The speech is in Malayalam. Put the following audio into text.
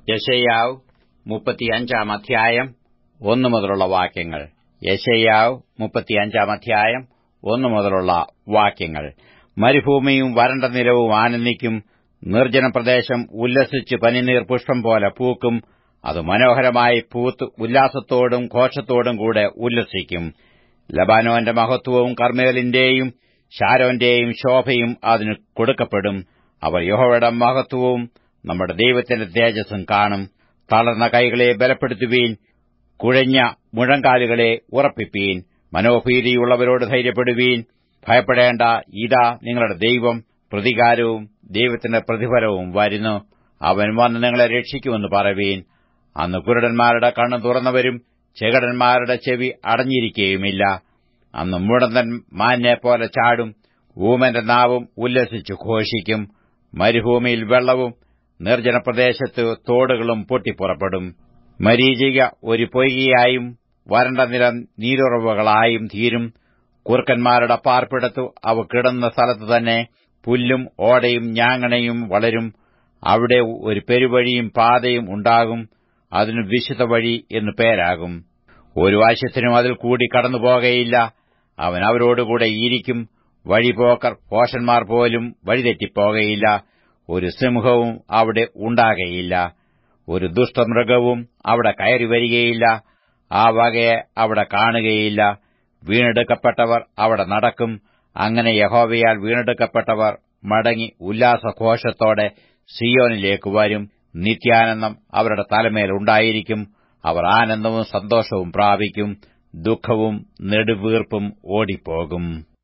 യശയ്യാവ് മുപ്പത്തിയഞ്ചാം അധ്യായം ഒന്നു മുതലുള്ള വാക്യങ്ങൾ യശയ്യാവ് മുപ്പത്തിയഞ്ചാം അധ്യായം ഒന്നു മുതലുള്ള വാക്യങ്ങൾ മരുഭൂമിയും വരണ്ട നിലവും ആനന്ദിക്കും നിർജ്ജന പ്രദേശം ഉല്ലസിച്ച് പനിനീർ പുഷ്പം പോലെ പൂക്കും അത് മനോഹരമായി പൂത്ത് ഉല്ലാസത്തോടും ഘോഷത്തോടും കൂടെ ഉല്ലസിക്കും ലബാനോന്റെ മഹത്വവും കർമ്മേലിന്റെയും ഷാരോന്റെയും ശോഭയും അതിന് കൊടുക്കപ്പെടും അവർ യഹോവയുടെ മഹത്വവും നമ്മുടെ ദൈവത്തിന്റെ തേജസ്സും കാണും തളർന്ന കൈകളെ ബലപ്പെടുത്തുവീൻ കുഴഞ്ഞ മുഴങ്കാലുകളെ ഉറപ്പിപ്പീൻ മനോഭീതിയുള്ളവരോട് ധൈര്യപ്പെടുവീൻ ഭയപ്പെടേണ്ട ഇതാ നിങ്ങളുടെ ദൈവം പ്രതികാരവും ദൈവത്തിന്റെ പ്രതിഫലവും വരുന്നു അവൻ വന്ന് നിങ്ങളെ രക്ഷിക്കുമെന്ന് പറവീൻ അന്ന് കുരുടന്മാരുടെ കണ്ണ് തുറന്നവരും ചെകടന്മാരുടെ ചെവി അടഞ്ഞിരിക്കുകയുമില്ല അന്ന് മുടന്തൻ മാനെ പോലെ ചാടും ഊമന്റെ നാവും ഉല്ലസിച്ചു ഘോഷിക്കും മരുഭൂമിയിൽ വെള്ളവും നിർജ്ജന പ്രദേശത്ത് തോടുകളും പൊട്ടിപ്പുറപ്പെടും മരീചിക ഒരു പൊയ്കയായും വരണ്ട നിലം നീരുറവുകളായും തീരും കുറുക്കന്മാരുടെ പാർപ്പിടത്തു അവ കിടന്ന സ്ഥലത്ത് തന്നെ പുല്ലും ഓടയും ഞാങ്ങണയും വളരും അവിടെ ഒരു പെരുവഴിയും പാതയും ഉണ്ടാകും അതിന് വിശുദ്ധ വഴി എന്നു പേരാകും ഒരു ആവശ്യത്തിനും അതിൽ കൂടി കടന്നുപോകയില്ല അവൻ അവരോടുകൂടെ ഇരിക്കും വഴിപോക്കർ പോഷന്മാർ പോലും വഴിതെറ്റിപ്പോകയില്ല ഒരു സിംഹവും അവിടെ ഉണ്ടാകയില്ല ഒരു ദുഷ്ടമൃഗവും അവിടെ കയറി വരികയില്ല ആ വകയെ അവിടെ കാണുകയില്ല വീണെടുക്കപ്പെട്ടവർ അവിടെ നടക്കും അങ്ങനെ യഹോവയാൽ വീണെടുക്കപ്പെട്ടവർ മടങ്ങി ഉല്ലാസഘോഷത്തോടെ സിയോനിലേക്ക് വരും നിത്യാനന്ദം അവരുടെ തലമേലുണ്ടായിരിക്കും അവർ ആനന്ദവും സന്തോഷവും പ്രാപിക്കും ദുഃഖവും നെടുവീർപ്പും ഓടിപ്പോകും